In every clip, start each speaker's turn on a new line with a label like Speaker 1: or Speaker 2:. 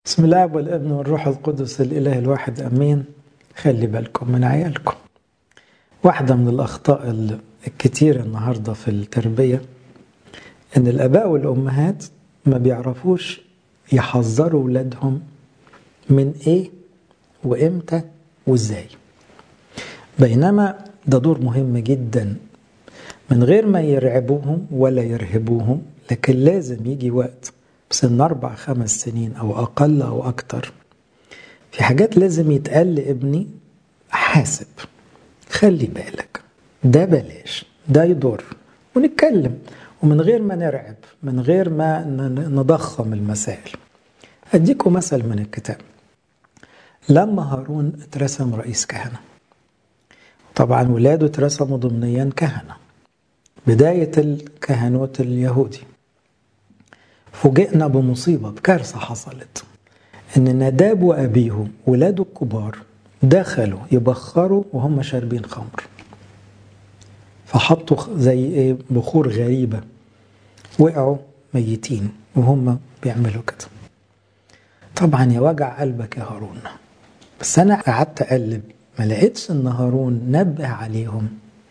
Speaker 1: بسم الله والابن والروح القدس الاله الواحد امين خلي بالكم من عيالكم واحدة من الأخطاء الكتيرة النهاردة في التربية إن الآباء والأمهات ما بيعرفوش يحذروا ولادهم من إيه وإمتى وإزاي بينما ده دور مهم جدا من غير ما يرعبوهم ولا يرهبوهم لكن لازم يجي وقت بسن أربع خمس سنين أو أقل أو أكتر في حاجات لازم يتقال لابني حاسب خلي بالك ده بلاش ده يضر ونتكلم ومن غير ما نرعب من غير ما نضخم المسائل أديكم مثل من الكتاب لما هارون اترسم رئيس كهنة طبعا ولاده اترسموا ضمنيا كهنة بداية الكهنوت اليهودي فوجئنا بمصيبة بكارثة حصلت إن نداب وأبيهم ولاده الكبار دخلوا يبخروا وهم شاربين خمر فحطوا زي ايه بخور غريبة وقعوا ميتين وهم بيعملوا كده طبعا يا وجع قلبك يا هارون بس انا قعدت اقلب ما لقيتش ان هارون نبه عليهم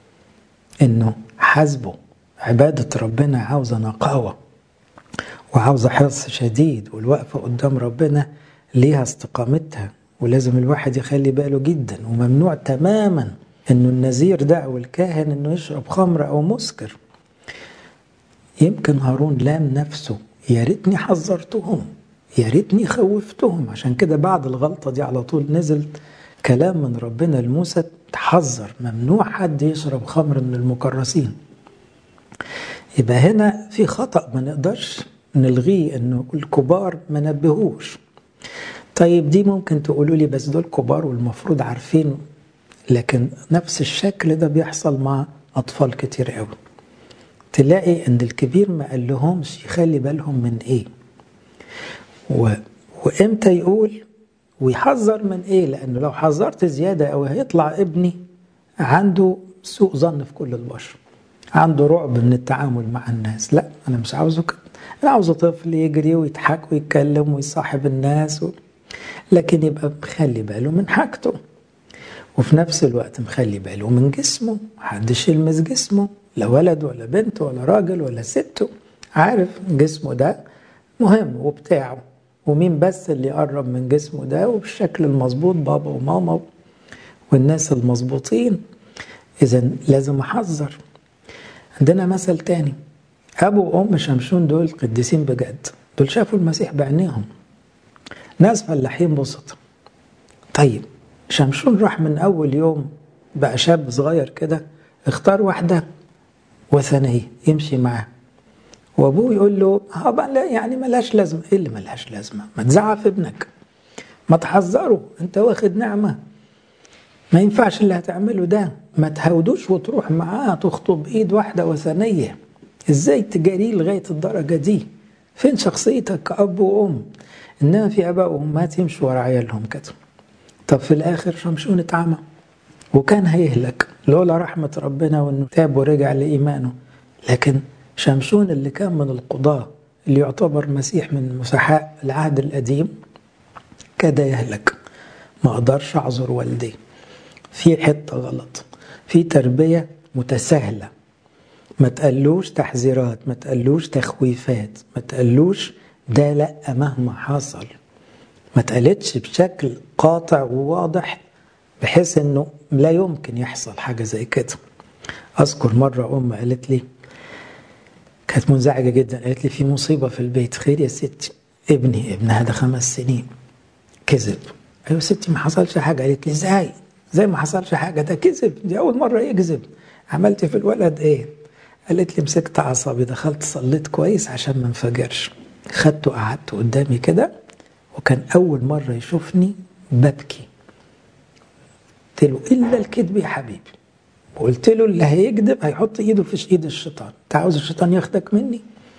Speaker 1: انه حاسبوا عبادة ربنا عاوزة نقاوة وعاوزة حرص شديد والوقفة قدام ربنا ليها استقامتها ولازم الواحد يخلي باله جدا وممنوع تماما انه النذير ده او الكاهن انه يشرب خمر او مسكر يمكن هارون لام نفسه يا ريتني حذرتهم يا ريتني خوفتهم عشان كده بعد الغلطه دي على طول نزل كلام من ربنا لموسى تحذر ممنوع حد يشرب خمر من المكرسين يبقى هنا في خطأ ما نقدرش نلغيه انه الكبار ما نبهوش طيب دي ممكن تقولوا لي بس دول كبار والمفروض عارفين لكن نفس الشكل ده بيحصل مع أطفال كتير قوي تلاقي ان الكبير ما قال لهمش يخلي بالهم من ايه و... وامتى يقول ويحذر من ايه لانه لو حذرت زيادة او هيطلع ابني عنده سوء ظن في كل البشر عنده رعب من التعامل مع الناس لا انا مش عاوزه كده انا عاوزه طفل يجري ويضحك ويتكلم ويصاحب الناس و... لكن يبقى مخلي باله من حاجته وفي نفس الوقت مخلي باله من جسمه محدش يلمس جسمه لا ولد ولا بنت ولا راجل ولا ست عارف جسمه ده مهم وبتاعه ومين بس اللي يقرب من جسمه ده وبالشكل المظبوط بابا وماما والناس المظبوطين اذا لازم احذر عندنا مثل تاني ابو وام شمشون دول قديسين بجد دول شافوا المسيح بعينيهم ناس فلاحين بسط طيب شمشون راح من اول يوم بقى شاب صغير كده اختار واحده وثنيه يمشي معاه وابوه يقول له ها بقى لا يعني ملهاش لازمه ايه اللي ملهاش لازمه ما تزعف ابنك ما تحذره انت واخد نعمه ما ينفعش اللي هتعمله ده ما تهودوش وتروح معاه تخطب ايد واحده وثنيه ازاي تجاريه لغايه الدرجه دي فين شخصيتك كأب وأم إنما في آباء وأمهات يمشوا ورا عيالهم كده طب في الآخر شمشون اتعمى وكان هيهلك لولا رحمة ربنا وإنه تاب ورجع لإيمانه لكن شمشون اللي كان من القضاة اللي يعتبر مسيح من مسحاء العهد القديم كاد يهلك ما أقدرش أعذر والدي في حتة غلط في تربية متساهلة ما تقلوش تحذيرات ما تقلوش تخويفات ما تقلوش ده لا مهما حصل ما تقالتش بشكل قاطع وواضح بحيث انه لا يمكن يحصل حاجة زي كده اذكر مرة ام قالت لي كانت منزعجة جدا قالت لي في مصيبة في البيت خير يا ستي ابني ابنها ده خمس سنين كذب ايوه ستي ما حصلش حاجة قالت لي ازاي زي ما حصلش حاجة ده كذب دي أول مرة يكذب عملت في الولد إيه؟ قالت لي مسكت أعصابي دخلت صليت كويس عشان ما انفجرش خدته قعدت قدامي كده وكان أول مرة يشوفني ببكي قلت له إلا الكذب يا حبيبي وقلت له اللي هيكذب هيحط إيده في إيد الشيطان أنت عاوز الشيطان ياخدك مني؟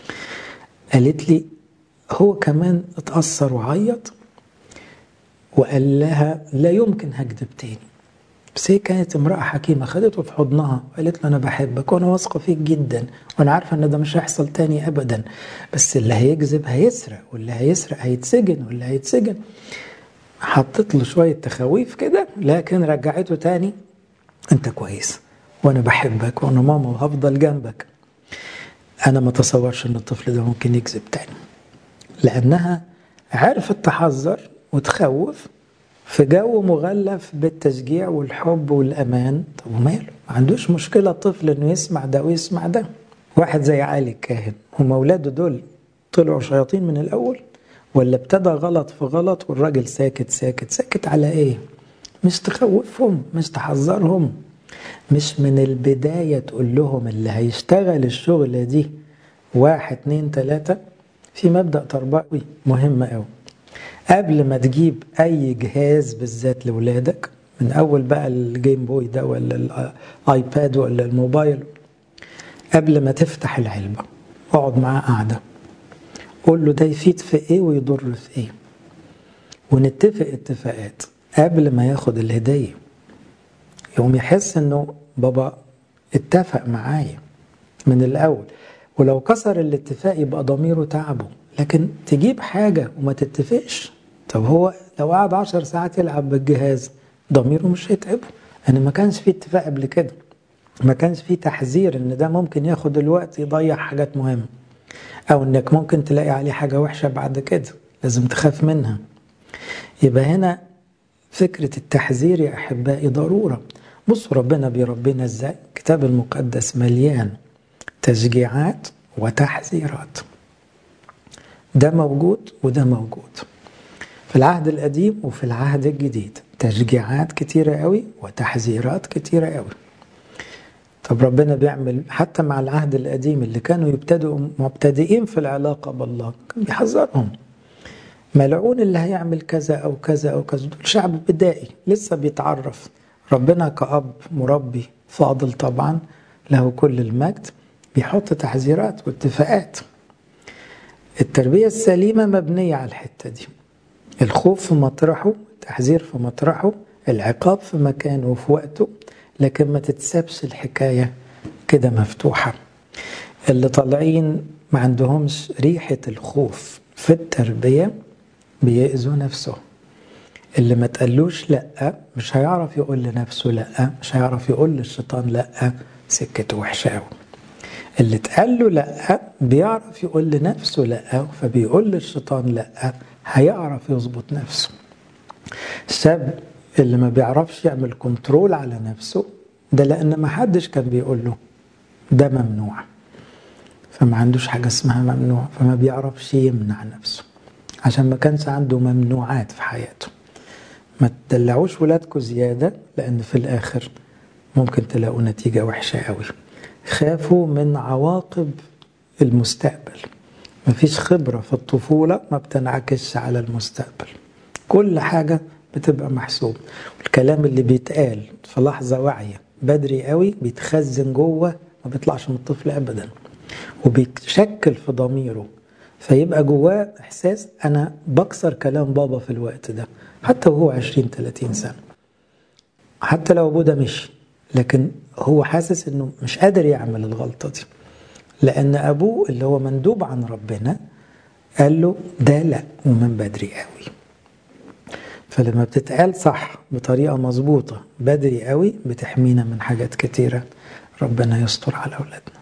Speaker 1: قالت لي هو كمان اتأثر وعيط وقال لها لا يمكن هكذب تاني بس هي كانت امرأة حكيمة خدته في حضنها وقالت له أنا بحبك وأنا واثقة فيك جدا وأنا عارفة إن ده مش هيحصل تاني أبدا بس اللي هيكذب هيسرق واللي هيسرق هيتسجن واللي هيتسجن حطت له شوية تخويف كده لكن رجعته تاني أنت كويس وأنا بحبك وأنا ماما وهفضل جنبك أنا ما تصورش إن الطفل ده ممكن يكذب تاني لأنها عرفت تحذر وتخوف في جو مغلف بالتشجيع والحب والأمان طب وماله ما عندوش مشكلة طفل إنه يسمع ده ويسمع ده واحد زي علي الكاهن هم أولاده دول طلعوا شياطين من الأول ولا ابتدى غلط في غلط والراجل ساكت ساكت ساكت على ايه مش تخوفهم مش تحذرهم مش من البداية تقول لهم اللي هيشتغل الشغلة دي واحد اتنين تلاتة في مبدأ تربوي مهم قوي قبل ما تجيب أي جهاز بالذات لولادك من أول بقى الجيم بوي ده ولا الآيباد ولا الموبايل قبل ما تفتح العلبة اقعد معاه قاعدة قول له ده يفيد في ايه ويضر في ايه ونتفق اتفاقات قبل ما ياخد الهدية يقوم يحس انه بابا اتفق معايا من الاول ولو كسر الاتفاق يبقى ضميره تعبه لكن تجيب حاجة وما تتفقش طب هو لو قعد عشر ساعات يلعب بالجهاز ضميره مش هيتعبه انا ما كانش في اتفاق قبل كده ما كانش في تحذير ان ده ممكن ياخد الوقت يضيع حاجات مهمه او انك ممكن تلاقي عليه حاجه وحشه بعد كده لازم تخاف منها يبقى هنا فكره التحذير يا احبائي ضروره بصوا ربنا بيربينا ازاي الكتاب المقدس مليان تشجيعات وتحذيرات ده موجود وده موجود في العهد القديم وفي العهد الجديد تشجيعات كتيرة قوي وتحذيرات كتيرة قوي طب ربنا بيعمل حتى مع العهد القديم اللي كانوا يبتدئوا مبتدئين في العلاقة بالله كان بيحذرهم ملعون اللي هيعمل كذا أو كذا أو كذا دول شعب بدائي لسه بيتعرف ربنا كأب مربي فاضل طبعا له كل المجد بيحط تحذيرات واتفاقات التربية السليمة مبنية على الحتة دي الخوف في مطرحه التحذير في مطرحه العقاب في مكانه وفي وقته لكن ما تتسابش الحكاية كده مفتوحة اللي طالعين ما عندهمش ريحة الخوف في التربية بيأذوا نفسه اللي ما تقلوش لأ مش هيعرف يقول لنفسه لأ مش هيعرف يقول للشيطان لأ سكته وحشة قوي اللي اتقال له لأ بيعرف يقول لنفسه لأ فبيقول للشيطان لأ هيعرف يظبط نفسه الشاب اللي ما بيعرفش يعمل كنترول على نفسه ده لأن ما حدش كان بيقول له ده ممنوع فما عندوش حاجة اسمها ممنوع فما بيعرفش يمنع نفسه عشان ما كانش عنده ممنوعات في حياته ما تدلعوش ولادكم زيادة لأن في الآخر ممكن تلاقوا نتيجة وحشة قوي خافوا من عواقب المستقبل مفيش خبرة في الطفولة ما بتنعكسش على المستقبل كل حاجة بتبقى محسوب الكلام اللي بيتقال في لحظة واعية بدري قوي بيتخزن جوه ما بيطلعش من الطفل أبدا وبيتشكل في ضميره فيبقى جواه إحساس أنا بكسر كلام بابا في الوقت ده حتى وهو 20 30 سنة حتى لو أبوه ده مشي لكن هو حاسس إنه مش قادر يعمل الغلطة دي لأن أبوه اللي هو مندوب عن ربنا قال له ده لا ومن بدري قوي فلما بتتقال صح بطريقة مظبوطة بدري قوي بتحمينا من حاجات كتيرة ربنا يستر على أولادنا